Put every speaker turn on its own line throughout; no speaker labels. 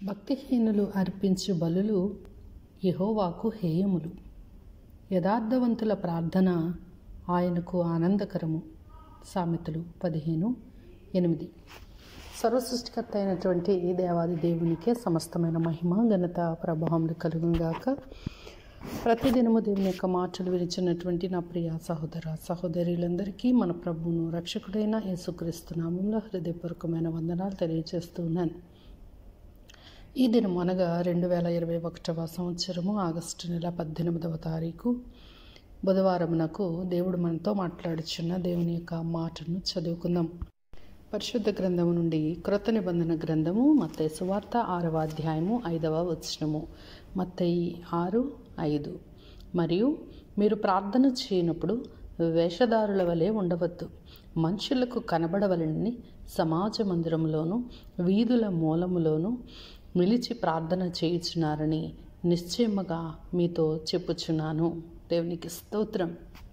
భక్తిహీనులు అర్పించు బలులు యెహోవాకు హేయములు యథార్థవంతుల ప్రార్థన ఆయనకు ఆనందకరము సామెతలు పదిహేను ఎనిమిది సర్వసృష్టికర్త అయినటువంటి ఈ దేవాది దేవునికే సమస్తమైన మహిమ ఘనత ప్రభావములు కలుగుగాక ప్రతిదినము దేవుని యొక్క మాటలు విరిచినటువంటి నా ప్రియ సహోదర సహోదరులందరికీ మన ప్రభువును రక్షకుడైన యేసుక్రీస్తు నామంలో హృదయపూర్వకమైన వందనాలు తెలియజేస్తున్నాను ఈ దినం అనగా రెండు వేల ఇరవై ఒకటవ సంవత్సరము ఆగస్టు నెల పద్దెనిమిదవ తారీఖు బుధవారమునకు దేవుడు మనతో మాట్లాడుచున్న దేవుని యొక్క మాటను చదువుకుందాం పరిశుద్ధ గ్రంథము నుండి క్రొత్త నిబంధన గ్రంథము మత్తయి సువార్త ఆరవ అధ్యాయము ఐదవ వచనము మత్తయి ఆరు ఐదు మరియు మీరు ప్రార్థన చేయనప్పుడు వేషధారుల వలె ఉండవద్దు మనుషులకు కనబడవలని సమాజ మందిరంలోను వీధుల మూలములోను నిలిచి ప్రార్థన చేయుచున్నారని నిశ్చయముగా మీతో చెప్పుచున్నాను దేవునికి స్తోత్రం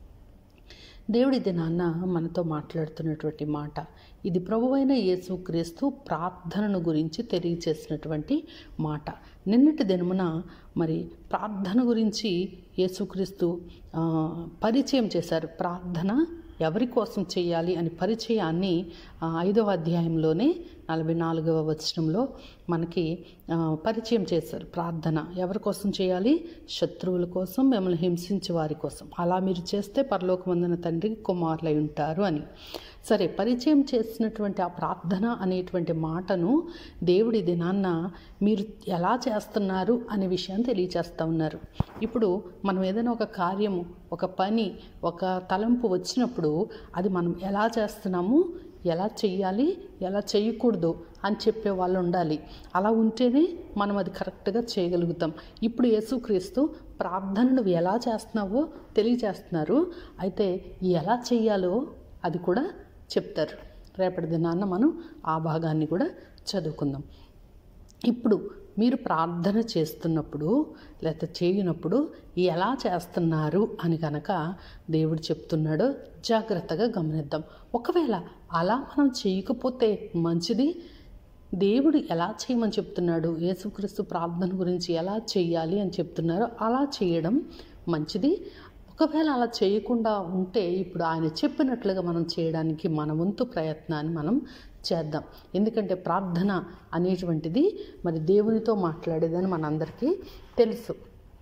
దేవుడి దినాన్న మనతో మాట్లాడుతున్నటువంటి మాట ఇది ప్రభువైన యేసుక్రీస్తు ప్రార్థనను గురించి తెలియచేసినటువంటి మాట నిన్నటి దినమున మరి ప్రార్థన గురించి యేసుక్రీస్తు ఆ, పరిచయం చేశారు ప్రార్థన ఎవరి కోసం చేయాలి అని పరిచయాన్ని ఆ, ఐదవ అధ్యాయంలోనే నలభై నాలుగవ వచనంలో మనకి ఆ, పరిచయం చేశారు ప్రార్థన ఎవరి కోసం చేయాలి శత్రువుల కోసం మిమ్మల్ని హింసించే వారి కోసం అలా మీరు చేస్తే పరలోకమందున తండ్రికి కుమారులై ఉంటారు అని సరే పరిచయం చేసినటువంటి ఆ ప్రార్థన అనేటువంటి మాటను దేవుడి దినాన్న మీరు ఎలా చేస్తున్నారు అనే విషయాన్ని తెలియచేస్తూ ఉన్నారు ఇప్పుడు మనం ఏదైనా ఒక కార్యము ఒక పని ఒక తలంపు వచ్చినప్పుడు అది మనం ఎలా చేస్తున్నాము ఎలా చెయ్యాలి ఎలా చేయకూడదు అని చెప్పే వాళ్ళు ఉండాలి అలా ఉంటేనే మనం అది కరెక్ట్గా చేయగలుగుతాం ఇప్పుడు యేసుక్రీస్తు ప్రార్థన నువ్వు ఎలా చేస్తున్నావో తెలియజేస్తున్నారు అయితే ఎలా చెయ్యాలో అది కూడా చెప్తారు రేపటి దినాన్న మనం ఆ భాగాన్ని కూడా చదువుకుందాం ఇప్పుడు మీరు ప్రార్థన చేస్తున్నప్పుడు లేకపోతే చేయనప్పుడు ఎలా చేస్తున్నారు అని కనుక దేవుడు చెప్తున్నాడో జాగ్రత్తగా గమనిద్దాం ఒకవేళ అలా మనం చేయకపోతే మంచిది దేవుడు ఎలా చేయమని చెప్తున్నాడు యేసుక్రీస్తు ప్రార్థన గురించి ఎలా చేయాలి అని చెప్తున్నారో అలా చేయడం మంచిది ఒకవేళ అలా చేయకుండా ఉంటే ఇప్పుడు ఆయన చెప్పినట్లుగా మనం చేయడానికి మన వంతు ప్రయత్నాన్ని మనం చేద్దాం ఎందుకంటే ప్రార్థన అనేటువంటిది మరి దేవునితో మాట్లాడేదని మనందరికీ తెలుసు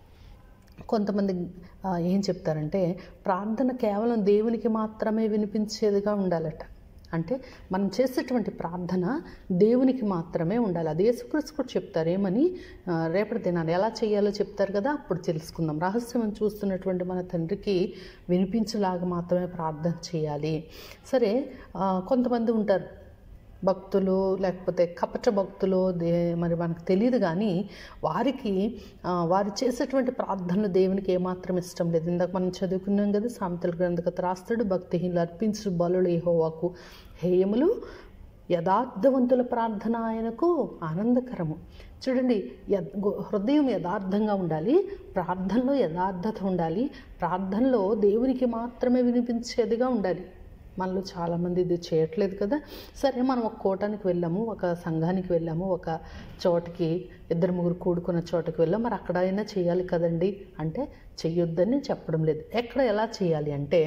కొంతమంది ఆ, ఏం చెప్తారంటే ప్రార్థన కేవలం దేవునికి మాత్రమే వినిపించేదిగా ఉండాలట అంటే మనం చేసేటువంటి ప్రార్థన దేవునికి మాత్రమే ఉండాలి అది యేసుక్రీస్తు కూడా చెప్తారు ఏమని ఆ, రేపటి దినాన్ని ఎలా చేయాలో చెప్తారు కదా అప్పుడు తెలుసుకుందాం రహస్యం చూస్తున్నటువంటి మన తండ్రికి వినిపించేలాగా మాత్రమే ప్రార్థన చేయాలి సరే ఆ, కొంతమంది ఉంటారు భక్తులు లేకపోతే కపట భక్తులు దే మరి మనకు తెలియదు కానీ వారికి ఆ, వారు చేసేటువంటి ప్రార్థనలు దేవునికి ఏమాత్రం ఇష్టం లేదు ఇందాక మనం చదువుకున్నాం కదా సామెతల గ్రంథకత రాస్తాడు భక్తిహీనులు అర్పించు బలులు యెహోవాకు హేయములు యథార్థవంతుల ప్రార్థన ఆయనకు ఆనందకరము చూడండి యద్- గు- హృదయం యథార్థంగా ఉండాలి ప్రార్థనలో యథార్థత ఉండాలి ప్రార్థనలో దేవునికి మాత్రమే వినిపించేదిగా ఉండాలి మనలో చాలామంది ఇది చేయట్లేదు కదా సరే మనం ఒక కోటానికి వెళ్ళాము ఒక సంఘానికి వెళ్ళాము ఒక చోటకి ఇద్దరు ముగ్గురు కూడుకున్న చోటకి వెళ్ళాము మరి అక్కడ అయినా చేయాలి కదండి అంటే చెయ్యొద్దని చెప్పడం లేదు ఎక్కడ ఎలా చేయాలి అంటే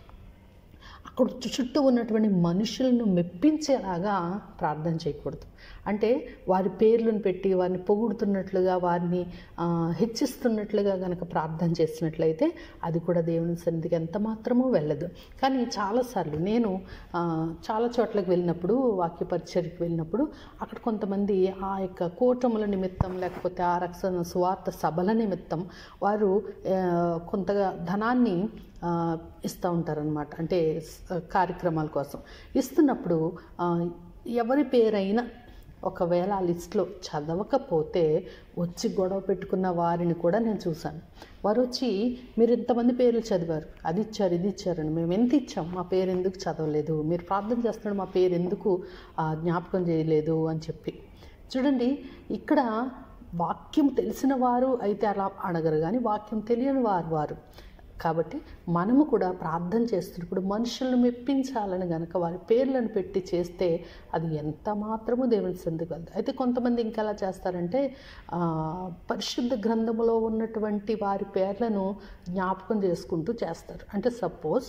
అక్కడ చుట్టూ ఉన్నటువంటి మనుషులను మెప్పించేలాగా ప్రార్థన చేయకూడదు అంటే వారి పేర్లను పెట్టి వారిని పొగుడుతున్నట్లుగా వారిని ఆ, హెచ్చిస్తున్నట్లుగా కనుక ప్రార్థన చేసినట్లయితే అది కూడా దేవుని సన్నిధికి ఎంత మాత్రమూ వెళ్ళదు కానీ చాలాసార్లు నేను ఆ, చాలా చోట్లకి వెళ్ళినప్పుడు వాక్య పరిచర్కి వెళ్ళినప్పుడు అక్కడ కొంతమంది ఆ యొక్క కూటముల నిమిత్తం లేకపోతే ఆ రక్షణ స్వార్థ సభల నిమిత్తం వారు ఆ, కొంతగా ధనాన్ని ఆ, ఇస్తూ ఉంటారనమాట అంటే స- కార్యక్రమాల కోసం ఇస్తున్నప్పుడు ఆ, ఎవరి పేరైనా ఒకవేళ ఆ లిస్ట్లో చదవకపోతే వచ్చి గొడవ పెట్టుకున్న వారిని కూడా నేను చూశాను వారు వచ్చి మీరు ఇంతమంది పేర్లు చదివారు అది ఇచ్చారు ఇది ఇచ్చారని మేము ఎంత ఇచ్చాం మా పేరు ఎందుకు చదవలేదు మీరు ప్రార్థన చేస్తున్నాడు మా పేరు ఎందుకు ఆ, జ్ఞాపకం చేయలేదు అని చెప్పి చూడండి ఇక్కడ వాక్యం తెలిసిన వారు అయితే అలా అడగరు కానీ వాక్యం తెలియని వారు వారు కాబట్టి మనము కూడా ప్రార్థన చేస్తున్నప్పుడు మనుషులను మెప్పించాలని గనక వారి పేర్లను పెట్టి చేస్తే అది ఎంత మాత్రము దేవుని సందికి వెళ్తుంది అయితే కొంతమంది ఇంకా ఎలా చేస్తారంటే ఆ, పరిశుద్ధ గ్రంథములో ఉన్నటువంటి వారి పేర్లను జ్ఞాపకం చేసుకుంటూ చేస్తారు అంటే సపోజ్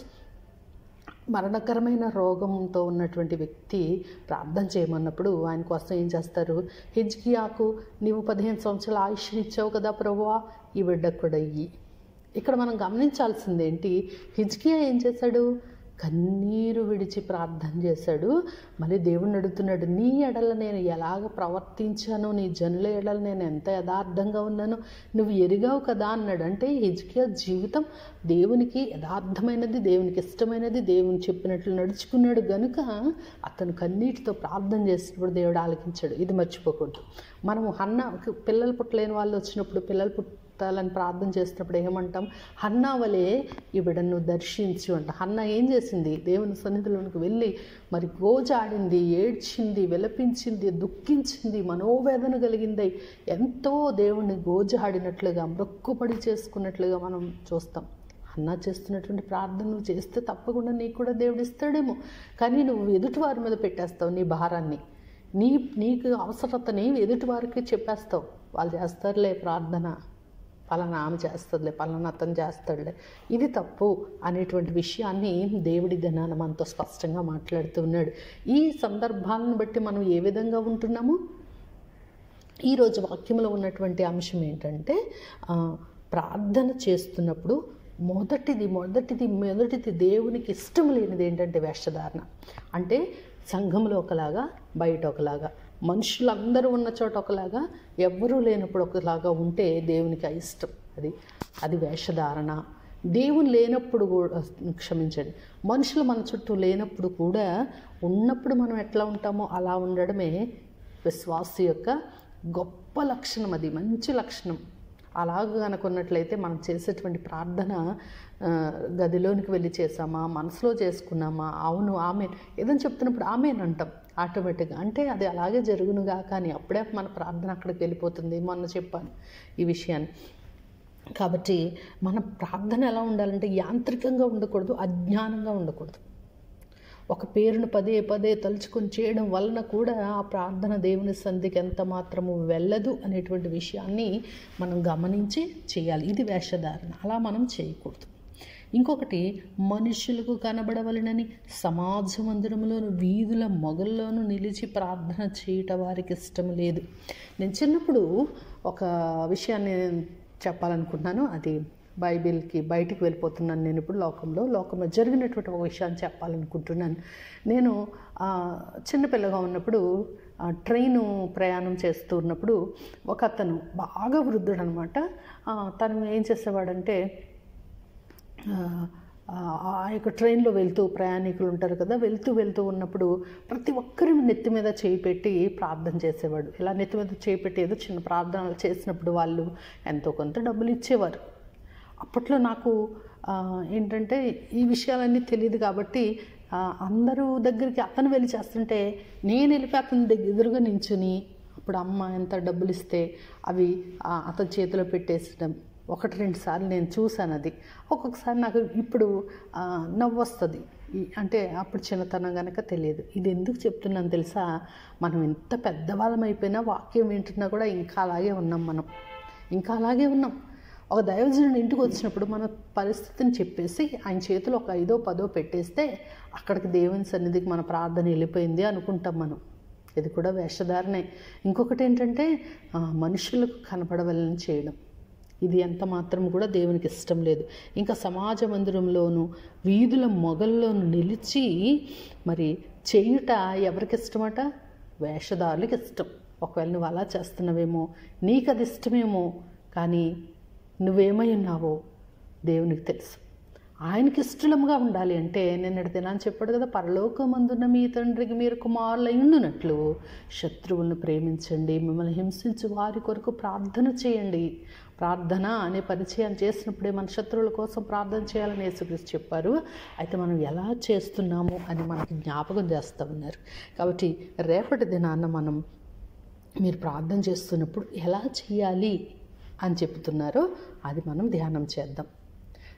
మరణకరమైన రోగంతో ఉన్నటువంటి వ్యక్తి ప్రార్థన చేయమన్నప్పుడు ఆయన కోసం ఏం చేస్తారు హిజ్కియాకు నీవు పదిహేను సంవత్సరాల ఆయుష్ని ఇచ్చావు కదా ప్రభువా ఈ బిడ్డకు కూడా ఇయ్యి ఇక్కడ మనం గమనించాల్సింది ఏంటి హిజ్కియా ఏం చేశాడు కన్నీరు విడిచి ప్రార్థన చేశాడు మళ్ళీ దేవుణ్ణి అడుగుతున్నాడు నీ ఎడల నేను ఎలాగ ప్రవర్తించాను నీ జనుల ఎడల నేను ఎంత యథార్థంగా ఉన్నానో నువ్వు ఎరిగావు కదా అన్నాడు అంటే హిజ్కియా జీవితం దేవునికి యథార్థమైనది దేవునికి ఇష్టమైనది దేవుని చెప్పినట్లు నడుచుకున్నాడు గనుక అతను కన్నీటితో ప్రార్థన చేసినప్పుడు దేవుడు ఆలకించాడు ఇది మర్చిపోకూడదు మనము హన్న పిల్లలు పుట్టలేని వాళ్ళు వచ్చినప్పుడు పిల్లలు పుట్టాలని ప్రార్థన చేసినప్పుడు ఏమంటాం హన్నా వలె ఈ బిడ్డను దర్శించు అంట హన్న ఏం చేసింది దేవుని సన్నిధిలోనికి వెళ్ళి మరి గోజాడింది ఏడ్చింది విలపించింది దుఃఖించింది మనోవేదన కలిగింది ఎంతో దేవుణ్ణి గోజాడినట్లుగా మొక్కుపడి చేసుకున్నట్లుగా మనం చూస్తాం అన్నా చేస్తున్నటువంటి ప్రార్థన నువ్వు చేస్తే తప్పకుండా నీకు కూడా దేవుడు ఇస్తాడేమో కానీ నువ్వు ఎదుటి వారి మీద పెట్టేస్తావు నీ భారాన్ని నీ నీకు అవసరతని ఎదుటి వారికి చెప్పేస్తావు వాళ్ళు చేస్తారులే ప్రార్థన పలానా ఆమె చేస్తుందిలే పలానా అతను చేస్తాడులే ఇది తప్పు అనేటువంటి విషయాన్ని దేవుడి దినాన మనతో స్పష్టంగా మాట్లాడుతూ ఉన్నాడు ఈ సందర్భాలను బట్టి మనం ఏ విధంగా ఉంటున్నాము ఈరోజు వాక్యంలో ఉన్నటువంటి అంశం ఏంటంటే ఆ, ప్రార్థన చేస్తున్నప్పుడు మొదటిది మొదటిది మొదటిది దేవునికి ఇష్టం లేనిది ఏంటంటే వేషధారణ అంటే సంఘంలో ఒకలాగా బయట ఒకలాగా మనుషులందరూ ఉన్న చోట ఒకలాగా ఎవ్వరూ లేనప్పుడు ఒకలాగా ఉంటే దేవునికి ఇష్టం అది అది వేషధారణ దేవుని లేనప్పుడు కూడా క్షమించండి మనుషులు మన చుట్టూ లేనప్పుడు కూడా ఉన్నప్పుడు మనం ఎట్లా ఉంటామో అలా ఉండడమే విశ్వాస యొక్క గొప్ప లక్షణం అది మంచి లక్షణం అలాగ కనుకున్నట్లయితే మనం చేసేటువంటి ప్రార్థన ఆ, గదిలోనికి వెళ్ళి చేసామా మనసులో చేసుకున్నామా అవును ఆమె ఏదని చెప్తున్నప్పుడు ఆమెన్ అంటాం ఆటోమేటిక్గా అంటే అది అలాగే జరుగునుగా కానీ అప్పుడే మన ప్రార్థన అక్కడికి వెళ్ళిపోతుంది మొన్న చెప్పాను ఈ విషయాన్ని కాబట్టి మన ప్రార్థన ఎలా ఉండాలంటే యాంత్రికంగా ఉండకూడదు అజ్ఞానంగా ఉండకూడదు ఒక పేరును పదే పదే తలుచుకొని చేయడం వలన కూడా ఆ ప్రార్థన దేవుని సంధికి ఎంత మాత్రము వెళ్ళదు అనేటువంటి విషయాన్ని మనం గమనించి చేయాలి ఇది వేషధారణ అలా మనం చేయకూడదు ఇంకొకటి మనుషులకు కనబడవలనని సమాజ మందిరంలోను వీధుల మొగల్లోనూ నిలిచి ప్రార్థన చేయట వారికి ఇష్టం లేదు నేను చిన్నప్పుడు ఒక విషయాన్ని నేను చెప్పాలనుకుంటున్నాను అది బైబిల్కి బయటికి వెళ్ళిపోతున్నాను నేను ఇప్పుడు లోకంలో లోకంలో జరిగినటువంటి ఒక విషయాన్ని చెప్పాలనుకుంటున్నాను నేను ఆ, చిన్నపిల్లగా ఉన్నప్పుడు ఆ, ట్రైను ప్రయాణం చేస్తూ ఉన్నప్పుడు ఒక అతను బాగా వృద్ధుడు అనమాట తను ఏం చేసేవాడంటే ఆ, ఆ ఆ యొక్క ట్రైన్లో వెళ్తూ ప్రయాణికులు ఉంటారు కదా వెళ్తూ వెళ్తూ ఉన్నప్పుడు ప్రతి ఒక్కరి నెత్తి మీద చేయి పెట్టి ప్రార్థన చేసేవాడు ఇలా నెత్తి మీద చేయి పెట్టి ఏదో చిన్న ప్రార్థనలు చేసినప్పుడు వాళ్ళు ఎంతో కొంత డబ్బులు ఇచ్చేవారు అప్పట్లో నాకు ఆ, ఏంటంటే ఈ విషయాలన్నీ తెలియదు కాబట్టి ఆ, అందరూ దగ్గరికి అతను వెళ్ళి చేస్తుంటే నేను వెళ్ళిపోయి అతని దగ్గర ఎదురుగా నించుని అప్పుడు అమ్మ ఎంత డబ్బులు ఇస్తే అవి ఆ, అతని చేతిలో పెట్టేసడం ఒకటి రెండు సార్లు నేను చూశాను అది ఒక్కొక్కసారి నాకు ఇప్పుడు ఆ, నవ్వు వస్తుంది ఈ- అంటే అప్పుడు చిన్నతనం కనుక తెలియదు ఇది ఎందుకు చెప్తున్నాను తెలుసా మనం ఎంత పెద్దవాళ్ళం అయిపోయినా వాక్యం వింటున్నా కూడా ఇంకా అలాగే ఉన్నాం మనం ఇంకా అలాగే ఉన్నాం ఒక దైవజనుడు ఇంటికి వచ్చినప్పుడు మన పరిస్థితిని చెప్పేసి ఆయన చేతిలో ఒక ఐదో పదో పెట్టేస్తే అక్కడికి దేవుని సన్నిధికి మన ప్రార్థన వెళ్ళిపోయింది అనుకుంటాం మనం ఇది కూడా వేషధారణే ఇంకొకటి ఏంటంటే ఆ, మనుషులకు కనపడవలని చేయడం ఇది ఎంత మాత్రం కూడా దేవునికి ఇష్టం లేదు ఇంకా సమాజ మందిరంలోను వీధుల మొగల్లోను నిలిచి మరి చేయుట ఎవరికి ఇష్టమట వేషధారులకు ఇష్టం ఒకవేళ నువ్వు అలా చేస్తున్నావేమో నీకు అది ఇష్టమేమో కానీ నువ్వేమై ఉన్నావో దేవునికి తెలుసు ఆయనకి ఇష్టముగా ఉండాలి అంటే నిన్నటి దినాన్ని చెప్పాడు కదా పరలోకమందున్న మీ తండ్రికి మీరు కుమారులు ఉండునట్లు శత్రువులను ప్రేమించండి మిమ్మల్ని హింసించు వారి కొరకు ప్రార్థన చేయండి ప్రార్థన అనే పరిచయం చేసినప్పుడే మన శత్రువుల కోసం ప్రార్థన చేయాలని యేసుక్రీస్తు చెప్పారు అయితే మనం ఎలా చేస్తున్నాము అని మనకి జ్ఞాపకం చేస్తూ ఉన్నారు కాబట్టి రేపటి దినాన్న మనం మీరు ప్రార్థన చేస్తున్నప్పుడు ఎలా చేయాలి అని చెప్తున్నారో అది మనం ధ్యానం చేద్దాం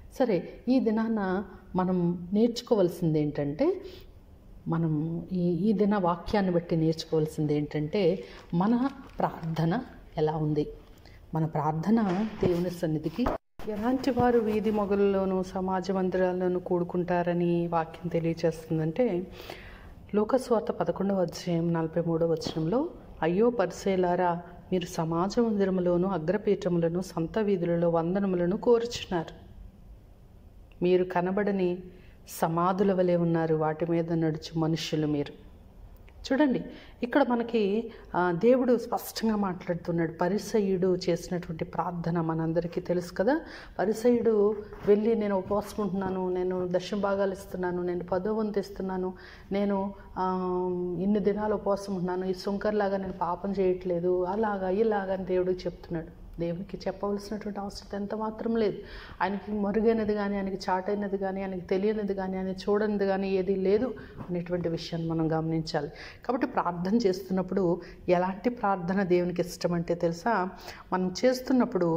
సరే ఈ దినాన మనం నేర్చుకోవాల్సింది ఏంటంటే మనం ఈ ఈ దిన వాక్యాన్ని బట్టి నేర్చుకోవాల్సింది ఏంటంటే మన ప్రార్థన ఎలా ఉంది మన ప్రార్థన దేవుని సన్నిధికి ఎలాంటి వారు వీధి మొగల్లోనూ సమాజ మందిరాల్లోనూ కూడుకుంటారని వాక్యం తెలియచేస్తుందంటే లోకస్వార్త పదకొండవ అధ్యాయం నలభై మూడవ వచనంలో అయ్యో పరిసేలారా మీరు సమాజ మందిరములోను అగ్రపీఠములను సంత వీధులలో వందనములను కోరుచున్నారు మీరు కనబడని సమాధుల వలె ఉన్నారు వాటి మీద నడుచు మనుష్యులు మీరు చూడండి ఇక్కడ మనకి ఆ, దేవుడు స్పష్టంగా మాట్లాడుతున్నాడు పరిసయుడు చేసినటువంటి ప్రార్థన మనందరికీ తెలుసు కదా పరిసయుడు వెళ్ళి నేను ఉపవాసం ఉంటున్నాను నేను దశమ భాగాలు ఇస్తున్నాను నేను పదో వంతు ఇస్తున్నాను నేను ఆ, ఇన్ని దినాలు ఉపవాసం ఉంటున్నాను ఈ సుంకర్లాగా నేను పాపం చేయట్లేదు అలాగా ఇలాగా అని దేవుడికి చెప్తున్నాడు దేవునికి చెప్పవలసినటువంటి అవసరం ఎంత మాత్రం లేదు ఆయనకి మరుగైనది కానీ ఆయనకి చాటైనది కానీ ఆయనకి తెలియనిది కానీ ఆయన చూడనిది కానీ ఏది లేదు అనేటువంటి విషయాన్ని మనం గమనించాలి కాబట్టి ప్రార్థన చేస్తున్నప్పుడు ఎలాంటి ప్రార్థన దేవునికి ఇష్టం అంటే తెలుసా మనం చేస్తున్నప్పుడు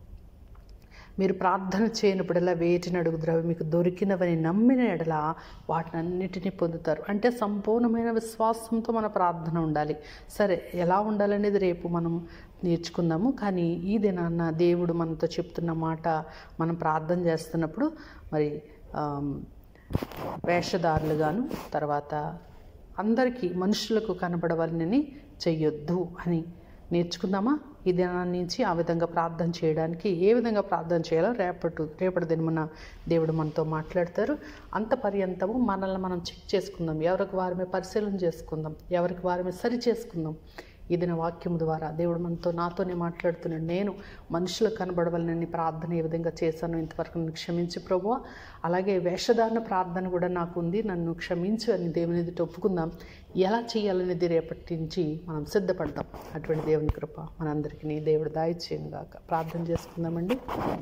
మీరు ప్రార్థన చేయనప్పుడల్లా వేటిని అడుగుదురు అవి మీకు దొరికినవని నమ్మిన ఎడల వాటిని అన్నిటినీ పొందుతారు అంటే సంపూర్ణమైన విశ్వాసంతో మన ప్రార్థన ఉండాలి సరే ఎలా ఉండాలనేది రేపు మనం నేర్చుకుందాము కానీ ఈ దినాన్న దేవుడు మనతో చెప్తున్న మాట మనం ప్రార్థన చేస్తున్నప్పుడు మరి ఆమ్, వేషధారులుగాను తర్వాత అందరికీ మనుషులకు కనబడవాలని చెయ్యొద్దు అని నేర్చుకుందామా ఈ దినాన్ని నుంచి ఆ విధంగా ప్రార్థన చేయడానికి ఏ విధంగా ప్రార్థన చేయాలో రేపటి రేపటి దినమున దేవుడు మనతో మాట్లాడతారు అంత పర్యంతము మనల్ని మనం చెక్ చేసుకుందాం ఎవరికి వారమే పరిశీలన చేసుకుందాం ఎవరికి వారమే సరి చేసుకుందాం ఈ దిన వాక్యం ద్వారా దేవుడు మనతో నాతోనే మాట్లాడుతున్నాడు నేను మనుషులకు కనబడవాలని ప్రార్థన ఏ విధంగా చేశాను ఇంతవరకు నన్ను క్షమించి ప్రభువా అలాగే వేషధారణ ప్రార్థన కూడా నాకు ఉంది నన్ను క్షమించు అని దేవుని ఎదుట ఒప్పుకుందాం ఎలా చేయాలనేది రేపటి నుంచి మనం సిద్ధపడదాం అటువంటి దేవుని కృప మనందరికీ దేవుడు దాయిచ్చేయం గాక ప్రార్థన చేసుకుందామండి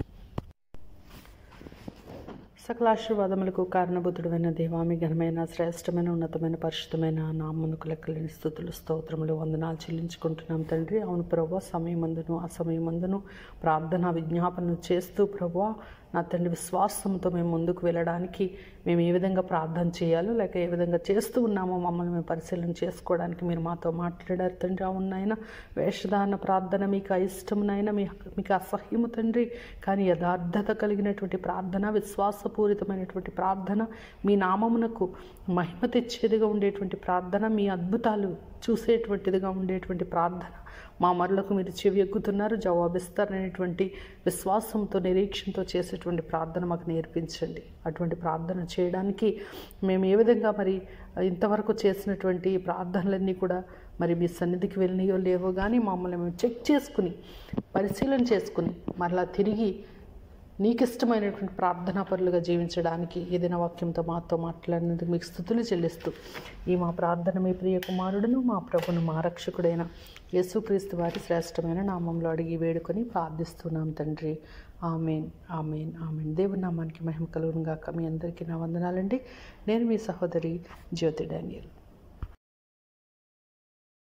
సకల ఆశీర్వాదములకు కారణభూతుడమైన దేవామి ఘనమైన శ్రేష్టమైన ఉన్నతమైన పరిశుద్ధమైన నామమునకు లెక్కలేని స్థుతులు స్తోత్రములు వందనాలు చెల్లించుకుంటున్నాం తండ్రి అవును ప్రభు సమయమందును అసమయమందును ప్రార్థన విజ్ఞాపన చేస్తూ ప్రభు నా తండ్రి విశ్వాసంతో మేము ముందుకు వెళ్ళడానికి మేము ఏ విధంగా ప్రార్థన చేయాలో లేక ఏ విధంగా చేస్తూ ఉన్నామో మమ్మల్ని మేము పరిశీలన చేసుకోవడానికి మీరు మాతో మాట్లాడారు తండ్రి అవునైనా వేషధారణ ప్రార్థన మీకు అయిష్టమునైనా మీ మీకు అసహ్యము తండ్రి కానీ యథార్థత కలిగినటువంటి ప్రార్థన విశ్వాసపూరితమైనటువంటి ప్రార్థన మీ నామమునకు మహిమ తెచ్చేదిగా ఉండేటువంటి ప్రార్థన మీ అద్భుతాలు చూసేటువంటిదిగా ఉండేటువంటి ప్రార్థన మా మరులకు మీరు చెవి ఎక్కుతున్నారు జవాబిస్తారనేటువంటి విశ్వాసంతో నిరీక్షణతో చేసేటువంటి ప్రార్థన మాకు నేర్పించండి అటువంటి ప్రార్థన చేయడానికి మేము ఏ విధంగా మరి ఇంతవరకు చేసినటువంటి ప్రార్థనలన్నీ కూడా మరి మీ సన్నిధికి వెళ్ళినయో లేవో కానీ మమ్మల్ని మేము చెక్ చేసుకుని పరిశీలన చేసుకుని మరలా తిరిగి నీకు ఇష్టమైనటువంటి ప్రార్థనా పరులుగా జీవించడానికి ఏదైనా వాక్యంతో మాతో మాట్లాడినందుకు మీకు స్థుతులు చెల్లిస్తూ ఈ మా ప్రార్థన మీ ప్రియ కుమారుడును మా ప్రభును మా రక్షకుడైన యేసుక్రీస్తు వారి శ్రేష్టమైన నామంలో అడిగి వేడుకొని ప్రార్థిస్తున్నాం తండ్రి ఆమెన్ ఆమెన్ ఆమెన్ దేవుని నామానికి మహిమ కలుగును గాక మీ అందరికీ నా వందనాలండి నేను మీ సహోదరి జ్యోతి డానియల్